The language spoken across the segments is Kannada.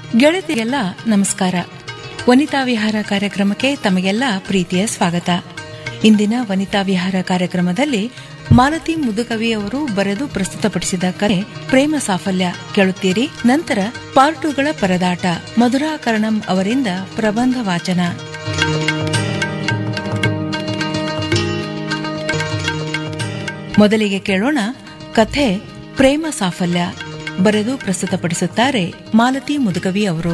ಗೆಳತಿಗೆಲ್ಲ ನಮಸ್ಕಾರ ವನಿತಾ ವಿಹಾರ ಕಾರ್ಯಕ್ರಮಕ್ಕೆ ತಮಗೆಲ್ಲ ಪ್ರೀತಿಯ ಸ್ವಾಗತ ಇಂದಿನ ವನಿತಾ ವಿಹಾರ ಕಾರ್ಯಕ್ರಮದಲ್ಲಿ ಮಾಲತಿ ಮುದುಕವಿ ಅವರು ಬರೆದು ಪ್ರಸ್ತುತಪಡಿಸಿದ ಕರೆ ಪ್ರೇಮ ಸಾಫಲ್ಯ ಕೇಳುತ್ತೀರಿ ನಂತರ ಪಾರ್ಟುಗಳ ಪರದಾಟ ಮಧುರಾಕರಣಂ ಅವರಿಂದ ಪ್ರಬಂಧ ವಾಚನ ಮೊದಲಿಗೆ ಕೇಳೋಣ ಕಥೆ ಪ್ರೇಮ ಸಾಫಲ್ಯ ಬರೆದು ಪ್ರಸ್ತುತಪಡಿಸುತ್ತಾರೆ ಮಾಲತಿ ಮುದುಕವಿ ಅವರು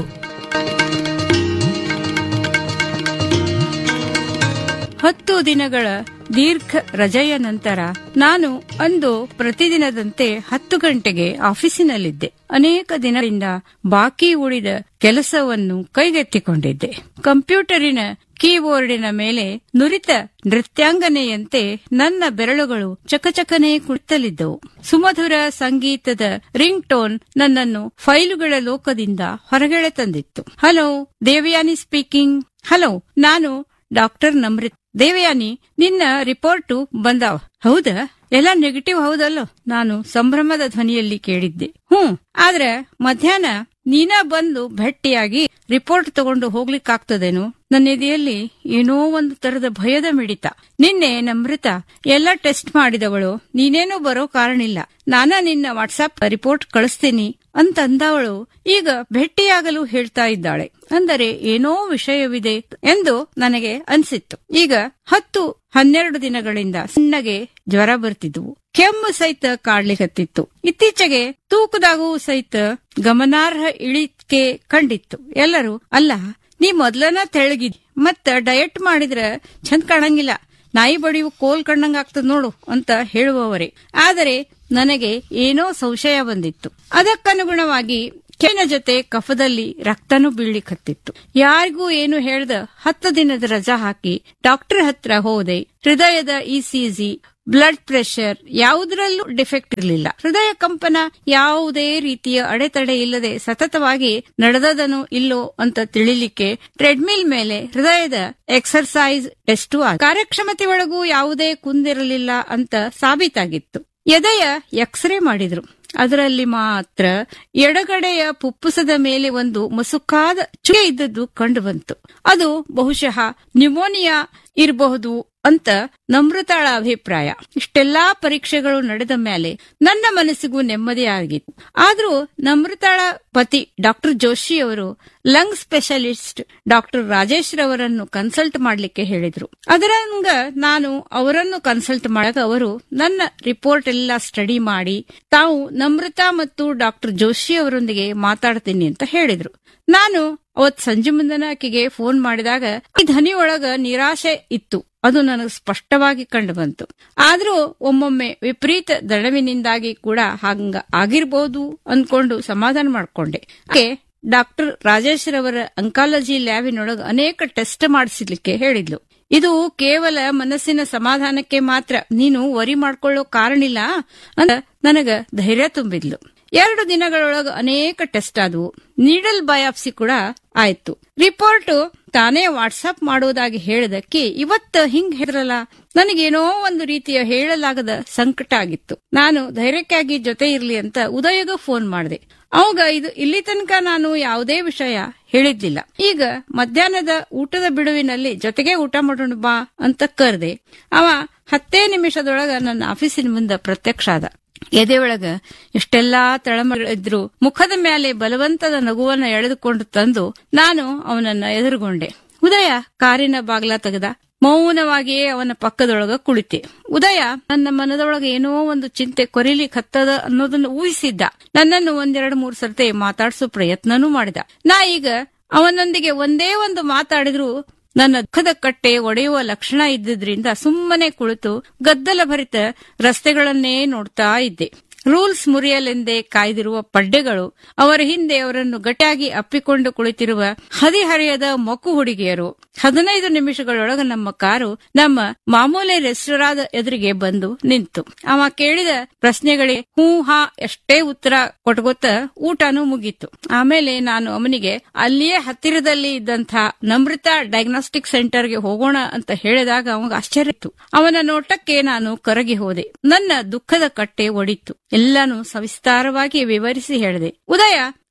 ಹತ್ತು ದಿನಗಳ ದೀರ್ಘ ರಜೆಯ ನಂತರ ನಾನು ಅಂದು ಪ್ರತಿದಿನದಂತೆ ಹತ್ತು ಗಂಟೆಗೆ ಆಫೀಸಿನಲ್ಲಿದ್ದೆ ಅನೇಕ ದಿನದಿಂದ ಬಾಕಿ ಉಳಿದ ಕೆಲಸವನ್ನು ಕೈಗೆತ್ತಿಕೊಂಡಿದ್ದೆ ಕಂಪ್ಯೂಟರಿನ ಕೀಬೋರ್ಡಿನ ಮೇಲೆ ನುರಿತ ನೃತ್ಯಾಂಗನೆಯಂತೆ ನನ್ನ ಬೆರಳುಗಳು ಚಕಚಕನೆ ಕುಳಿತಲಿದ್ದವು ಸುಮಧುರ ಸಂಗೀತದ ರಿಂಗ್ ಟೋನ್ ನನ್ನನ್ನು ಫೈಲುಗಳ ಲೋಕದಿಂದ ಹೊರಗೆಳೆ ತಂದಿತ್ತು ಹಲೋ ದೇವಯಾನಿ ಸ್ಪೀಕಿಂಗ್ ಹಲೋ ನಾನು ಡಾಕ್ಟರ್ ನಮ್ರಿತ್ ದೇವಯಾನಿ ನಿನ್ನ ರಿಪೋರ್ಟು ಬಂದಾವ ಹೌದಾ ಎಲ್ಲ ನೆಗೆಟಿವ್ ಹೌದಲ್ಲೋ ನಾನು ಸಂಭ್ರಮದ ಧ್ವನಿಯಲ್ಲಿ ಕೇಳಿದ್ದೆ ಹ್ಮ್ ಆದ್ರೆ ಮಧ್ಯಾಹ್ನ ನೀನ ಬಂದು ಭೇಟಿಯಾಗಿ ರಿಪೋರ್ಟ್ ತಗೊಂಡು ಹೋಗ್ಲಿಕ್ಕಾಗ್ತದೇನು ನನ್ನ ಎದೆಯಲ್ಲಿ ಏನೋ ಒಂದು ತರದ ಭಯದ ಮಿಡಿತ ನಿನ್ನೆ ನಮೃತ ಎಲ್ಲ ಟೆಸ್ಟ್ ಮಾಡಿದವಳು ನೀನೇನೂ ಬರೋ ಕಾರಣಿಲ್ಲ ನಾನ ನಿನ್ನ ವಾಟ್ಸಾಪ್ ರಿಪೋರ್ಟ್ ಕಳಿಸ್ತೀನಿ ಅಂತ ಅಂದವಳು ಈಗ ಭೇಟಿಯಾಗಲು ಹೇಳ್ತಾ ಇದ್ದಾಳೆ ಅಂದರೆ ಏನೋ ವಿಷಯವಿದೆ ಎಂದು ನನಗೆ ಅನ್ಸಿತ್ತು ಈಗ ಹತ್ತು ಹನ್ನೆರಡು ದಿನಗಳಿಂದ ಸಣ್ಣಗೆ ಜ್ವರ ಬರ್ತಿದ್ವು ಕೆಮ್ಮು ಸಹಿತ ಕಾಡ್ಲಿಕತ್ತಿತ್ತು ಇತ್ತೀಚೆಗೆ ತೂಕದಾಗೂ ಸಹಿತ ಗಮನಾರ್ಹ ಇಳಿಕೆ ಕಂಡಿತ್ತು ಎಲ್ಲರೂ ಅಲ್ಲ ನೀ ಮೊದ್ಲನ ತೆಳಗಿದ್ ಮತ್ತ ಡಯಟ್ ಮಾಡಿದ್ರ ಚಂದ ಕಾಣಂಗಿಲ್ಲ ನಾಯಿ ಬಡಿಯು ಕೋಲ್ ಕಂಡಂಗ ಆಗ್ತದ ನೋಡು ಅಂತ ಹೇಳುವವರೇ ಆದರೆ ನನಗೆ ಏನೋ ಸಂಶಯ ಬಂದಿತ್ತು ಅದಕ್ಕನುಗುಣವಾಗಿ ಕೆನ ಜೊತೆ ಕಫದಲ್ಲಿ ರಕ್ತನೂ ಬೀಳ್ಲಿಕ್ಕತ್ತಿತ್ತು ಯಾರಿಗೂ ಏನು ಹೇಳ್ದ ಹತ್ತು ದಿನದ ರಜಾ ಹಾಕಿ ಡಾಕ್ಟರ್ ಹತ್ರ ಹೋದೆ ಹೃದಯದ ಇಸಿಜಿ ಬ್ಲಡ್ ಪ್ರೆಷರ್ ಯಾವುದರಲ್ಲೂ ಡಿಫೆಕ್ಟ್ ಇರಲಿಲ್ಲ ಹೃದಯ ಕಂಪನ ಯಾವುದೇ ರೀತಿಯ ಅಡೆತಡೆ ಇಲ್ಲದೆ ಸತತವಾಗಿ ನಡೆದದನು ಇಲ್ಲೋ ಅಂತ ತಿಳಿಲಿಕ್ಕೆ ಟ್ರೆಡ್ಮಿಲ್ ಮೇಲೆ ಹೃದಯದ ಎಕ್ಸರ್ಸೈಸ್ ಟೆಸ್ಟು ಕಾರ್ಯಕ್ಷಮತೆ ಒಳಗೂ ಯಾವುದೇ ಕುಂದಿರಲಿಲ್ಲ ಅಂತ ಸಾಬೀತಾಗಿತ್ತು ಎದೆಯ ಎಕ್ಸ್ರೇ ಮಾಡಿದ್ರು ಅದರಲ್ಲಿ ಮಾತ್ರ ಎಡಗಡೆಯ ಪುಪ್ಪುಸದ ಮೇಲೆ ಒಂದು ಮಸುಕಾದ ಚುಕ್ಕೆ ಇದ್ದದ್ದು ಕಂಡು ಬಂತು ಅದು ಬಹುಶಃ ನ್ಯೂಮೋನಿಯಾ ಇರಬಹುದು ಅಂತ ನಮೃತಾಳ ಅಭಿಪ್ರಾಯ ಇಷ್ಟೆಲ್ಲಾ ಪರೀಕ್ಷೆಗಳು ನಡೆದ ಮೇಲೆ ನನ್ನ ಮನಸ್ಸಿಗೂ ನೆಮ್ಮದಿಯಾಗಿತ್ತು ಆದ್ರೂ ನಮೃತಾಳ ಪತಿ ಡಾಕ್ಟರ್ ಜೋಶಿ ಅವರು ಲಂಗ್ ಸ್ಪೆಷಲಿಸ್ಟ್ ಡಾಕ್ಟರ್ ರಾಜೇಶ್ ರವರನ್ನು ಕನ್ಸಲ್ಟ್ ಮಾಡ್ಲಿಕ್ಕೆ ಹೇಳಿದ್ರು ಅದರಂಗ ನಾನು ಅವರನ್ನು ಕನ್ಸಲ್ಟ್ ಮಾಡಾಗ ಅವರು ನನ್ನ ರಿಪೋರ್ಟ್ ಎಲ್ಲ ಸ್ಟಡಿ ಮಾಡಿ ತಾವು ನಮೃತಾ ಮತ್ತು ಡಾಕ್ಟರ್ ಜೋಶಿ ಅವರೊಂದಿಗೆ ಮಾತಾಡ್ತೀನಿ ಅಂತ ಹೇಳಿದ್ರು ನಾನು ಅವತ್ ಸಂಜೆ ಮುಂದನ ಆಕೆಗೆ ಫೋನ್ ಮಾಡಿದಾಗ ಈ ಧ್ವನಿ ಒಳಗ ನಿರಾಶೆ ಇತ್ತು ಅದು ನನಗೆ ಸ್ಪಷ್ಟವಾಗಿ ಕಂಡು ಬಂತು ಆದ್ರೂ ಒಮ್ಮೊಮ್ಮೆ ವಿಪರೀತ ದಳವಿನಿಂದಾಗಿ ಕೂಡ ಹಂಗ ಆಗಿರ್ಬೋದು ಅನ್ಕೊಂಡು ಸಮಾಧಾನ ಮಾಡ್ಕೊಂಡೆ ಡಾಕ್ಟರ್ ರಾಜೇಶ್ ರವರ ಅಂಕಾಲಜಿ ಲ್ಯಾಬಿನೊಳಗ ಅನೇಕ ಟೆಸ್ಟ್ ಮಾಡಿಸ್ಲಿಕ್ಕೆ ಹೇಳಿದ್ಲು ಇದು ಕೇವಲ ಮನಸ್ಸಿನ ಸಮಾಧಾನಕ್ಕೆ ಮಾತ್ರ ನೀನು ವರಿ ಮಾಡ್ಕೊಳ್ಳೋ ಕಾರಣಿಲ್ಲ ಅಂತ ನನಗ ಧೈರ್ಯ ತುಂಬಿದ್ಲು ಎರಡು ದಿನಗಳೊಳಗ ಅನೇಕ ಟೆಸ್ಟ್ ಆದವು ನೀಡಲ್ ಬಯಾಪ್ಸಿ ಕೂಡ ಆಯ್ತು ರಿಪೋರ್ಟ್ ತಾನೇ ವಾಟ್ಸಪ್ ಮಾಡೋದಾಗಿ ಹೇಳಿದಕ್ಕೆ ಇವತ್ತ ಹಿಂಗ್ ಹೇಳಿರಲ್ಲ ನನಗೇನೋ ಒಂದು ರೀತಿಯ ಹೇಳಲಾಗದ ಸಂಕಟ ಆಗಿತ್ತು ನಾನು ಧೈರ್ಯಕ್ಕಾಗಿ ಜೊತೆ ಇರ್ಲಿ ಅಂತ ಉದಯಗ ಫೋನ್ ಮಾಡಿದೆ ಅವಾಗ ಇದು ಇಲ್ಲಿ ತನಕ ನಾನು ಯಾವುದೇ ವಿಷಯ ಹೇಳಿದ್ದಿಲ್ಲ ಈಗ ಮಧ್ಯಾಹ್ನದ ಊಟದ ಬಿಡುವಿನಲ್ಲಿ ಜೊತೆಗೆ ಊಟ ಮಾಡೋಣ ಬಾ ಅಂತ ಕರೆದೆ ಅವ ಹತ್ತೇ ನಿಮಿಷದೊಳಗ ನನ್ನ ಆಫೀಸಿನ ಮುಂದೆ ಪ್ರತ್ಯಕ್ಷ ಆದ ಎದೆ ಒಳಗ ಎಷ್ಟೆಲ್ಲಾ ತಳಮಳಿದ್ರು ಮುಖದ ಮೇಲೆ ಬಲವಂತದ ನಗುವನ್ನ ಎಳೆದುಕೊಂಡು ತಂದು ನಾನು ಅವನನ್ನ ಎದುರುಗೊಂಡೆ ಉದಯ ಕಾರಿನ ಬಾಗ್ಲ ತೆಗೆದ ಮೌನವಾಗಿಯೇ ಅವನ ಪಕ್ಕದೊಳಗ ಕುಳಿತೆ ಉದಯ ನನ್ನ ಮನದೊಳಗ ಏನೋ ಒಂದು ಚಿಂತೆ ಕೊರಿಲಿ ಕತ್ತದ ಅನ್ನೋದನ್ನು ಊಹಿಸಿದ್ದ ನನ್ನನ್ನು ಒಂದೆರಡು ಮೂರು ಸರ್ತಿ ಮಾತಾಡ್ಸೋ ಪ್ರಯತ್ನನೂ ಮಾಡಿದ ನಾ ಈಗ ಅವನೊಂದಿಗೆ ಒಂದೇ ಒಂದು ಮಾತಾಡಿದ್ರು ನನ್ನ ದುಃಖದ ಕಟ್ಟೆ ಒಡೆಯುವ ಲಕ್ಷಣ ಇದ್ದಿದ್ರಿಂದ ಸುಮ್ಮನೆ ಕುಳಿತು ಗದ್ದಲ ಭರಿತ ರಸ್ತೆಗಳನ್ನೇ ನೋಡ್ತಾ ಇದ್ದೆ ರೂಲ್ಸ್ ಮುರಿಯಲೆಂದೇ ಕಾಯ್ದಿರುವ ಪಡ್ಡೆಗಳು ಅವರ ಹಿಂದೆ ಅವರನ್ನು ಗಟ್ಟಾಗಿ ಅಪ್ಪಿಕೊಂಡು ಕುಳಿತಿರುವ ಹದಿಹರೆಯದ ಮೊಕ್ಕು ಹುಡುಗಿಯರು ಹದಿನೈದು ನಿಮಿಷಗಳೊಳಗ ನಮ್ಮ ಕಾರು ನಮ್ಮ ಮಾಮೂಲಿ ರೆಸ್ಟೋರಾದ ಎದುರಿಗೆ ಬಂದು ನಿಂತು ಅವ ಕೇಳಿದ ಪ್ರಶ್ನೆಗಳಿಗೆ ಹೂ ಹಾ ಎಷ್ಟೇ ಉತ್ತರ ಕೊಟ್ಗೊತ್ತ ಊಟನೂ ಮುಗೀತು ಆಮೇಲೆ ನಾನು ಅವನಿಗೆ ಅಲ್ಲಿಯೇ ಹತ್ತಿರದಲ್ಲಿ ಇದ್ದಂಥ ನಮೃತ ಡಯಾಗ್ನೋಸ್ಟಿಕ್ ಸೆಂಟರ್ಗೆ ಹೋಗೋಣ ಅಂತ ಹೇಳಿದಾಗ ಅವಾಗ ಆಶ್ಚರ್ಯ ಇತ್ತು ಅವನ ನೋಟಕ್ಕೆ ನಾನು ಕರಗಿ ಹೋದೆ ನನ್ನ ದುಃಖದ ಕಟ್ಟೆ ಒಡಿತು ಎಲ್ಲಾನು ಸವಿಸ್ತಾರವಾಗಿ ವಿವರಿಸಿ ಹೇಳಿದೆ ಉದಯ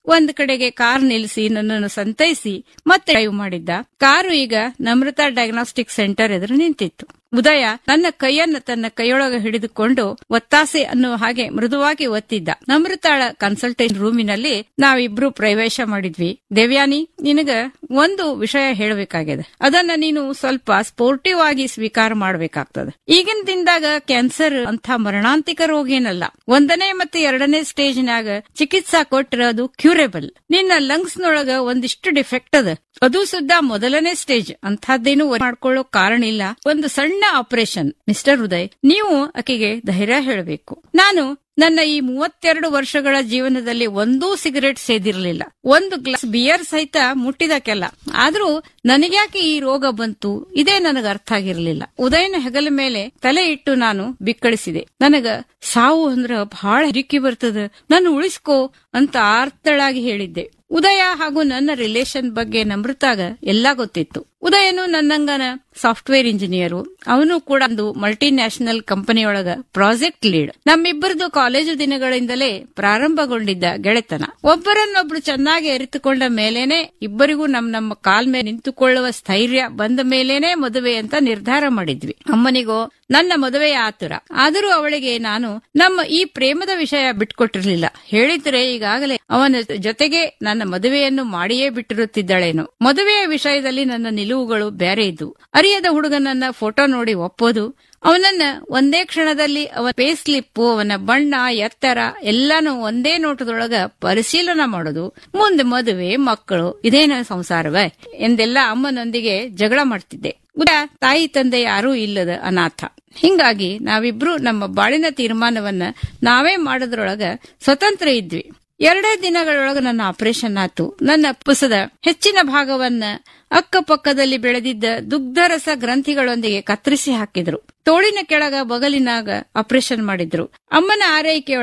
ಒಂದ್ ಕಡೆಗೆ ಕಾರ್ ನಿಲ್ಲಿಸಿ ನನ್ನನ್ನು ಸಂತೈಸಿ ಮತ್ತೆ ಡ್ರೈವ್ ಮಾಡಿದ್ದ ಕಾರು ಈಗ ನಮ್ರತಾ ಡಯಾಗ್ನಾಸ್ಟಿಕ್ ಸೆಂಟರ್ ಎದುರು ನಿಂತಿತ್ತು ಉದಯ ನನ್ನ ಕೈಯನ್ನು ತನ್ನ ಕೈಯೊಳಗೆ ಹಿಡಿದುಕೊಂಡು ಒತ್ತಾಸೆ ಅನ್ನುವ ಹಾಗೆ ಮೃದುವಾಗಿ ಒತ್ತಿದ್ದ ನಮೃತಾಳ ಕನ್ಸಲ್ಟೇಷನ್ ರೂಮಿನಲ್ಲಿ ನಾವಿಬ್ರು ಪ್ರವೇಶ ಮಾಡಿದ್ವಿ ದೇವ್ಯಾನಿ ನಿನಗ ಒಂದು ವಿಷಯ ಹೇಳಬೇಕಾಗಿದೆ ಅದನ್ನ ನೀನು ಸ್ವಲ್ಪ ಸ್ಪೋರ್ಟಿವ್ ಆಗಿ ಸ್ವೀಕಾರ ಮಾಡಬೇಕಾಗ್ತದೆ ಈಗಿನ ದಿನದಾಗ ಕ್ಯಾನ್ಸರ್ ಅಂತ ಮರಣಾಂತಿಕ ರೋಗ ಏನಲ್ಲ ಒಂದನೇ ಮತ್ತೆ ಎರಡನೇ ಸ್ಟೇಜ್ನಾಗ ಚಿಕಿತ್ಸಾ ಕೊಟ್ರ ಅದು ಕ್ಯೂರೇಬಲ್ ನಿನ್ನ ಲಂಗ್ಸ್ ನೊಳಗ ಒಂದಿಷ್ಟು ಡಿಫೆಕ್ಟ್ ಅದ ಅದು ಸುದ್ದ ಮೊದಲನೇ ಸ್ಟೇಜ್ ಅಂತಹದ್ದೇನು ಮಾಡ್ಕೊಳ್ಳೋ ಕಾರಣ ಇಲ್ಲ ಒಂದು ಸಣ್ಣ ಆಪರೇಷನ್ ಮಿಸ್ಟರ್ ಉದಯ್ ನೀವು ಆಕೆಗೆ ಧೈರ್ಯ ಹೇಳಬೇಕು ನಾನು ನನ್ನ ಈ ಮೂವತ್ತೆರಡು ವರ್ಷಗಳ ಜೀವನದಲ್ಲಿ ಒಂದೂ ಸಿಗರೆಟ್ ಸೇದಿರಲಿಲ್ಲ ಒಂದು ಗ್ಲಾಸ್ ಬಿಯರ್ ಸಹಿತ ಮುಟ್ಟಿದಕ್ಕೆಲ್ಲ ಆದ್ರೂ ನನಗ್ಯಾಕೆ ಈ ರೋಗ ಬಂತು ಇದೇ ನನಗ ಅರ್ಥ ಆಗಿರಲಿಲ್ಲ ಉದಯನ ಹೆಗಲ ಮೇಲೆ ತಲೆ ಇಟ್ಟು ನಾನು ಬಿಕ್ಕಳಿಸಿದೆ ನನಗ ಸಾವು ಅಂದ್ರ ಬಹಳ ಹಿರಿಕಿ ಬರ್ತದ ನನ್ನ ಉಳಿಸ್ಕೋ ಅಂತ ಆರ್ತಳಾಗಿ ಹೇಳಿದ್ದೆ ಉದಯ ಹಾಗೂ ನನ್ನ ರಿಲೇಶನ್ ಬಗ್ಗೆ ನಮೃತಾಗ ಎಲ್ಲಾ ಗೊತ್ತಿತ್ತು ಉದಯನು ನನ್ನಂಗನ ಸಾಫ್ಟ್ವೇರ್ ಇಂಜಿನಿಯರು ಅವನು ಕೂಡ ಒಂದು ಮಲ್ಟಿ ನ್ಯಾಷನಲ್ ಕಂಪನಿಯೊಳಗ ಪ್ರಾಜೆಕ್ಟ್ ಲೀಡ್ ನಮ್ಮಿಬ್ಬರದು ಕಾಲೇಜು ದಿನಗಳಿಂದಲೇ ಪ್ರಾರಂಭಗೊಂಡಿದ್ದ ಗೆಳೆತನ ಒಬ್ಬರನ್ನೊಬ್ರು ಚೆನ್ನಾಗಿ ಅರಿತುಕೊಂಡ ಮೇಲೇನೆ ಇಬ್ಬರಿಗೂ ನಮ್ ನಮ್ಮ ಕಾಲ್ ಮೇಲೆ ನಿಂತುಕೊಳ್ಳುವ ಸ್ಥೈರ್ಯ ಬಂದ ಮೇಲೇನೆ ಮದುವೆ ಅಂತ ನಿರ್ಧಾರ ಮಾಡಿದ್ವಿ ಅಮ್ಮನಿಗೋ ನನ್ನ ಮದುವೆಯ ಆತುರ ಆದರೂ ಅವಳಿಗೆ ನಾನು ನಮ್ಮ ಈ ಪ್ರೇಮದ ವಿಷಯ ಬಿಟ್ಕೊಟ್ಟಿರ್ಲಿಲ್ಲ ಹೇಳಿದ್ರೆ ಈಗಾಗಲೇ ಅವನ ಜೊತೆಗೆ ನನ್ನ ಮದುವೆಯನ್ನು ಮಾಡಿಯೇ ಬಿಟ್ಟಿರುತ್ತಿದ್ದಳೇನು ಮದುವೆಯ ವಿಷಯದಲ್ಲಿ ನನ್ನ ನಿಲುವುಗಳು ಬೇರೆ ಇದ್ದು ಅರಿಯದ ಹುಡುಗನನ್ನ ಫೋಟೋ ನೋಡಿ ಒಪ್ಪೋದು ಅವನನ್ನ ಒಂದೇ ಕ್ಷಣದಲ್ಲಿ ಅವನ ಪೇಸ್ ಸ್ಲಿಪ್ಪು ಅವನ ಬಣ್ಣ ಎತ್ತರ ಎಲ್ಲಾನು ಒಂದೇ ನೋಟದೊಳಗ ಪರಿಶೀಲನೆ ಮಾಡೋದು ಮುಂದೆ ಮದುವೆ ಮಕ್ಕಳು ಇದೇನ ಸಂಸಾರವೇ ಎಂದೆಲ್ಲ ಅಮ್ಮನೊಂದಿಗೆ ಜಗಳ ಮಾಡ್ತಿದ್ದೆ ಉದ ತಾಯಿ ತಂದೆ ಯಾರೂ ಇಲ್ಲದ ಅನಾಥ ಹಿಂಗಾಗಿ ನಾವಿಬ್ರು ನಮ್ಮ ಬಾಳಿನ ತೀರ್ಮಾನವನ್ನ ನಾವೇ ಮಾಡೋದ್ರೊಳಗ ಸ್ವತಂತ್ರ ಇದ್ವಿ ಎರಡೇ ದಿನಗಳೊಳಗ ನನ್ನ ಆಪರೇಷನ್ ಆತು ನನ್ನ ಪುಸದ ಹೆಚ್ಚಿನ ಭಾಗವನ್ನ ಅಕ್ಕಪಕ್ಕದಲ್ಲಿ ಬೆಳೆದಿದ್ದ ದುಗ್ಧರಸ ಗ್ರಂಥಿಗಳೊಂದಿಗೆ ಕತ್ತರಿಸಿ ಹಾಕಿದ್ರು ತೋಳಿನ ಕೆಳಗ ಬಗಲಿನಾಗ ಆಪರೇಷನ್ ಮಾಡಿದ್ರು ಅಮ್ಮನ ಆರೈಕೆ